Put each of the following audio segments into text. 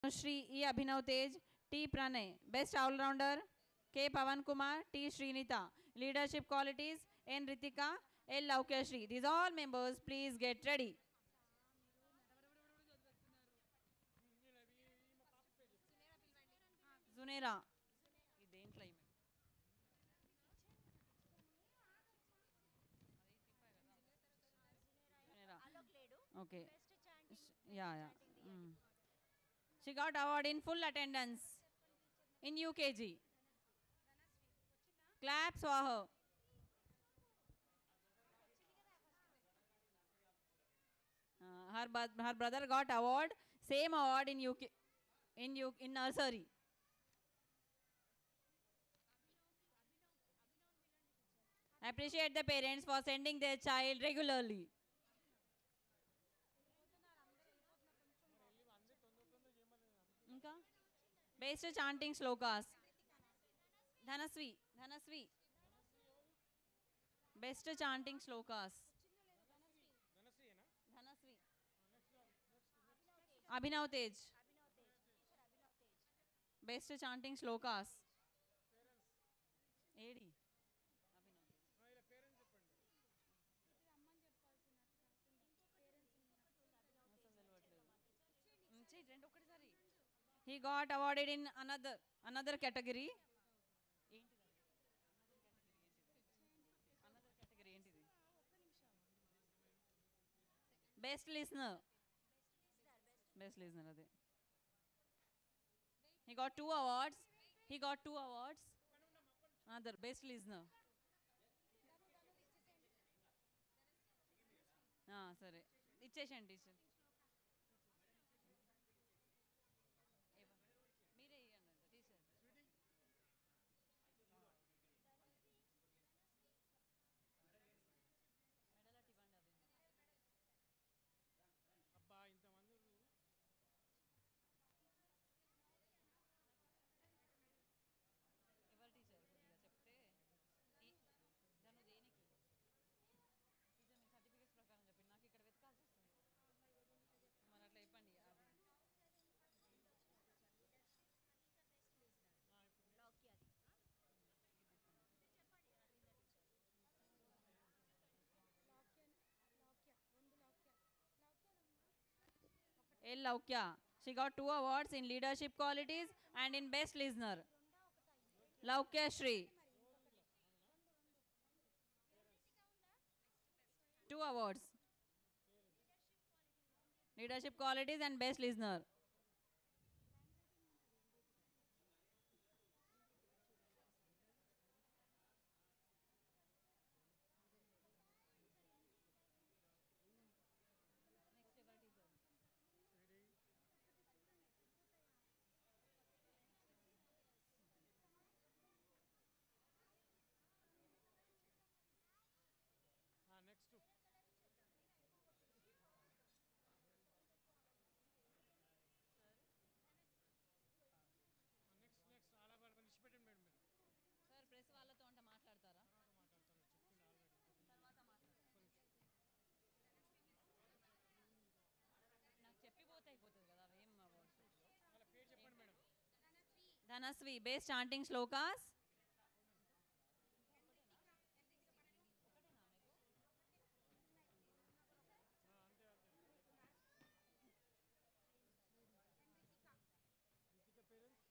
Shri E. Abhinav Tej, T. Pranay, Best All Rounder, K. Pavan Kumar, T. Srinita, Leadership Qualities, N. Ritika, L. Laukashri. These all members, please get ready. Junera ఇదేంట్లో ఈమె Junera okay yeah yeah she got award in full attendance in UKG claps for her her bro- her brother got award same award in UK in U in nursery appreciate the parents for sending their child regularly ఇంకా best chanting shlokas Dhanasvi Dhanasvi best chanting shlokas Dhanasvi Abhinav Tej best chanting shlokas ఏడి రెండు ఒకటిసారి he got awarded in another another category ఏంటిది another category ఏంటిది best listener best listener అదే he got two awards he got two awards other best listener సరే ఇచ్చేసండి teacher మీరే ఇవ్వండి టీచర్ మెడల్ అటు ఇవ్వండి అది అబ్బా ఇంతమంది ఉన్నారు. ఎవరు టీచర్ కొద్దిగా చెప్తే ఈ- దాన్ని దేనికి టీచర్ మీ సర్టిఫికేట్స్ ప్రకారం చెప్పండి నాకు ఇక్కడ వెతకాల్సి వస్తుంది మరి అట్లా చెప్పండి అది L. Laukya. She got two awards in leadership qualities and in best listener. Laukya Shri. Two awards. Leadership qualities and best listener. Next ఎవరు teacher? ఆ, నెక్స్ట్ నెక్స్ట్ నెక్స్ట్ అలా వాళ్ళని ఇచ్చిపెట్టండి మేడం మీరు సార్ ప్రెస్ వాళ్ళతో అంటే మాట్లాడతారా తర్వాత మాట్లాడతాను చెప్పింది ఆల్రెడీ తర్వాత మాట్లాడతారు నాకు చెప్పిపోతే అయిపోతుంది కదా అవేం అవార్డ్స్ వాళ్ళ పేరు చెప్పండి madam Dhanasvi best chanting shlokas ఆ, అంతే అంతే Ritika parents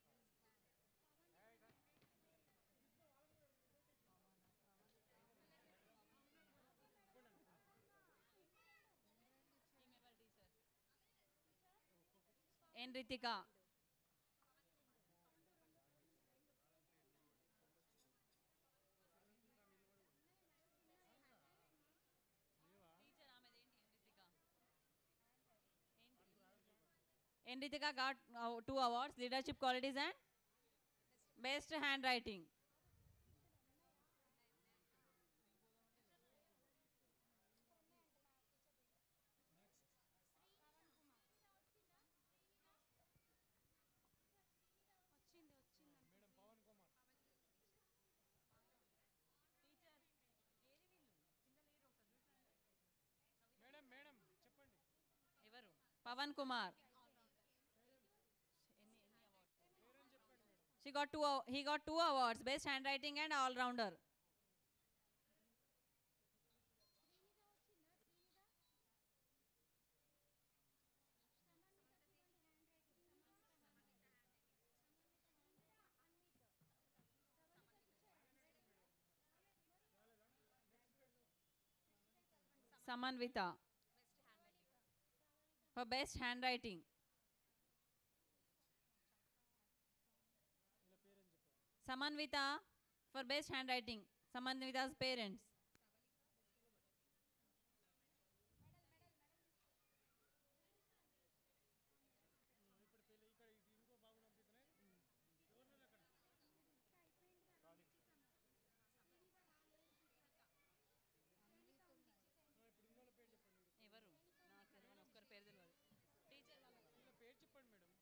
N Ritika N Ritika got uh, two awards leadership qualities and best handwriting వచ్చింది వచ్చింది madam Pavan Kumar madam madam చెప్పండి ఎవరు Pawan Kumar She got two. aw- He got two awards: best handwriting and all rounder. Samanvita for best handwriting. Samanvita for best handwriting. Samanvita's parents. ఇప్పుడు పెళ్ళి ఇక్కడ ఇది ఇంకో బాబు పంపిస్తున్నాయి ఎవరినైనా అక్కడ ఆ, ఇప్పుడు ఇంకోళ్ళ పేరు చెప్పండి మీరు ఎవరు నాకు తెలియని ఒక్కరి పేరు తెలియదు టీచర్ వాళ్ళకి వీళ్ళ పేరు చెప్పండి madam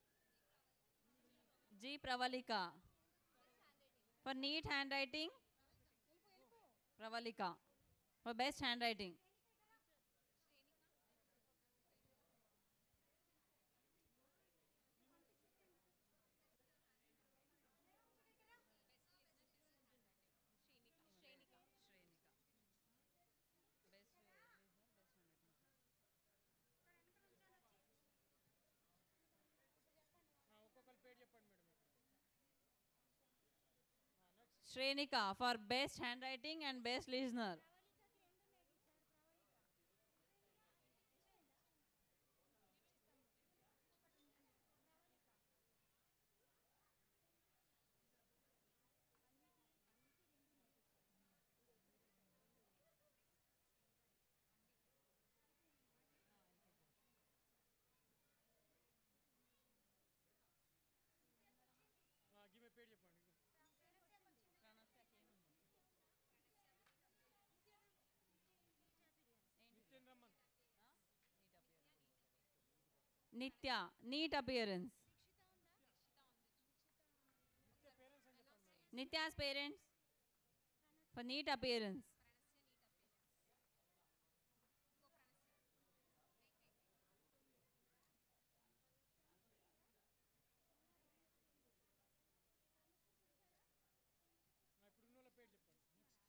G. Pravalika for neat handwriting. Pravalika for best handwriting. Shrenika. Best uh, listener, best handwriting. ఆ, ఒక్కొక్కరి పేరు చెప్పండి మేడం ఇప్పుడు next Shrenika for best handwriting and best listener. గిమె పేరు చెప్పండి ఇగో. నిత్యం రమ్మన్ Nitya, neat appearance. Nitya parents అని చెప్పండి madam Nitya's parents for neat appearance. ఆ, ఇప్పుడు ఉన్నోళ్ళ పేరు చెప్పండి నెక్స్ట్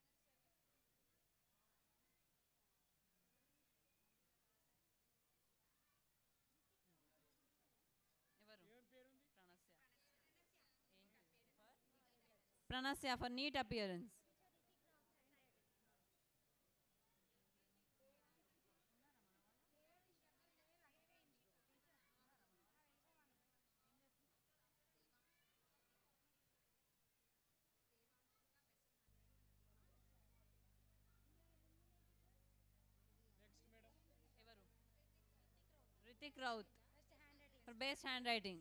ఎవరు ఏం పేరు ఉంది Pranasya Pranasya for neat appearance next madam ఎవరు Ritik Raut for best handwriting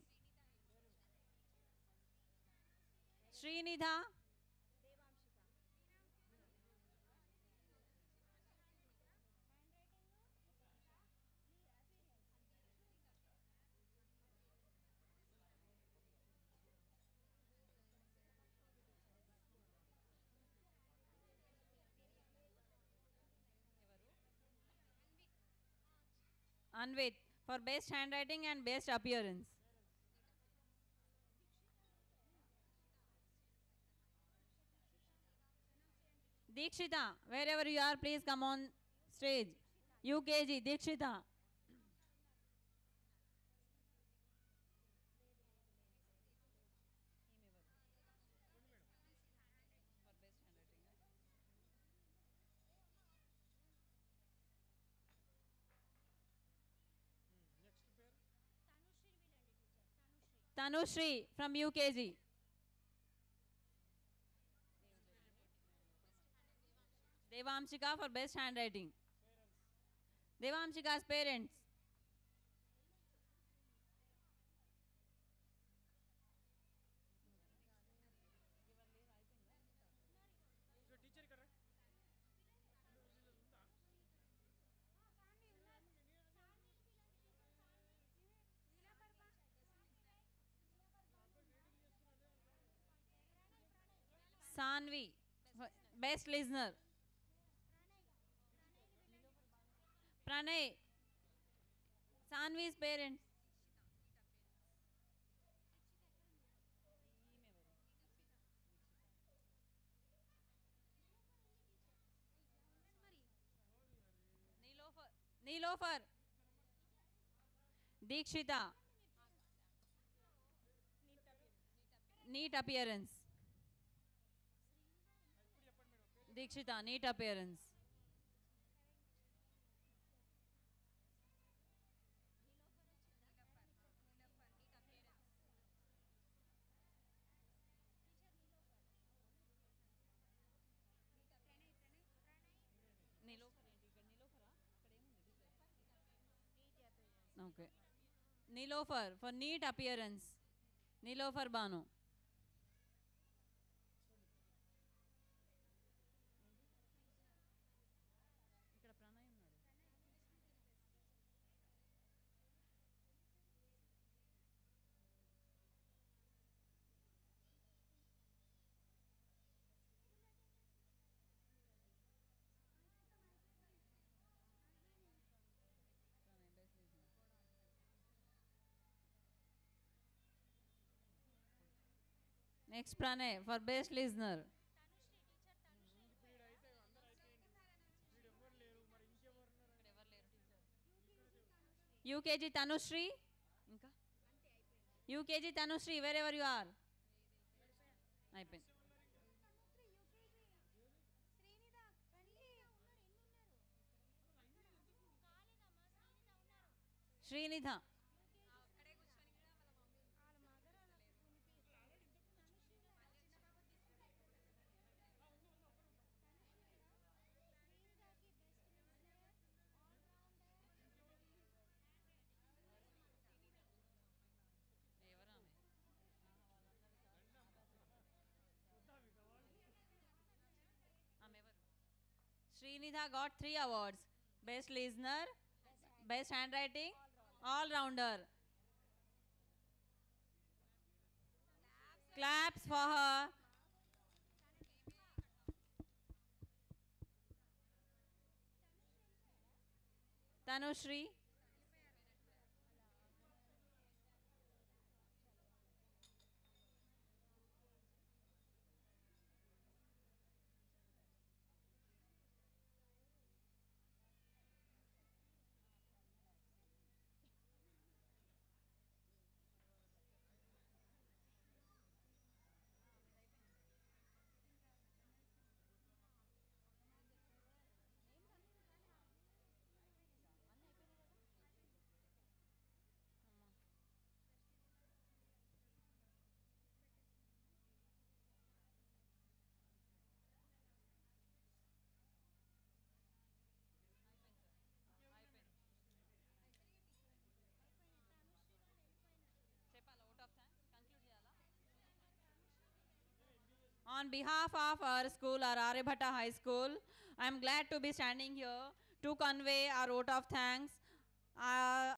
Shrinidha Anvith for best handwriting and best appearance Dikshita, wherever you are, please come on stage. UKG, Dikshita. Next పేరు Tanushri from UKG. Devamshika for best handwriting. Devamshika's parents. ఇక్కడ teacher ఇక్కడ ఉందా Sanvi, for best listener. Pranay, Sanvi's parents. Nilofar Dikshita NEET appearance Dikshita NEET appearance Nilofar ఏంటి ఇక్కడ నీలోఫరా ఇక్కడ ఏముంది okay Nilofar for neat appearance Nilofar Banu ఇక్కడ ప్రణయ్ ఉన్నాడు Pranay best listener. Next Pranay for best listener ఇప్పుడు ఈడ అయితే అందరూ అయిపోయింది వీడు ఎవ్వరు లేరు మరి ఇంకెవరు ఉన్నారు యూకేజీ తనుశ్రీ ఇంకా UKG Tanushri wherever you are అయిపోయింది Srinidha Srinidha got three awards Best Listener, Best Handwriting, All Rounder. Claps for her. Tanushri. On behalf of our school, our Aryabhatta High School, I am glad to be standing here to convey our vote of thanks. Uh,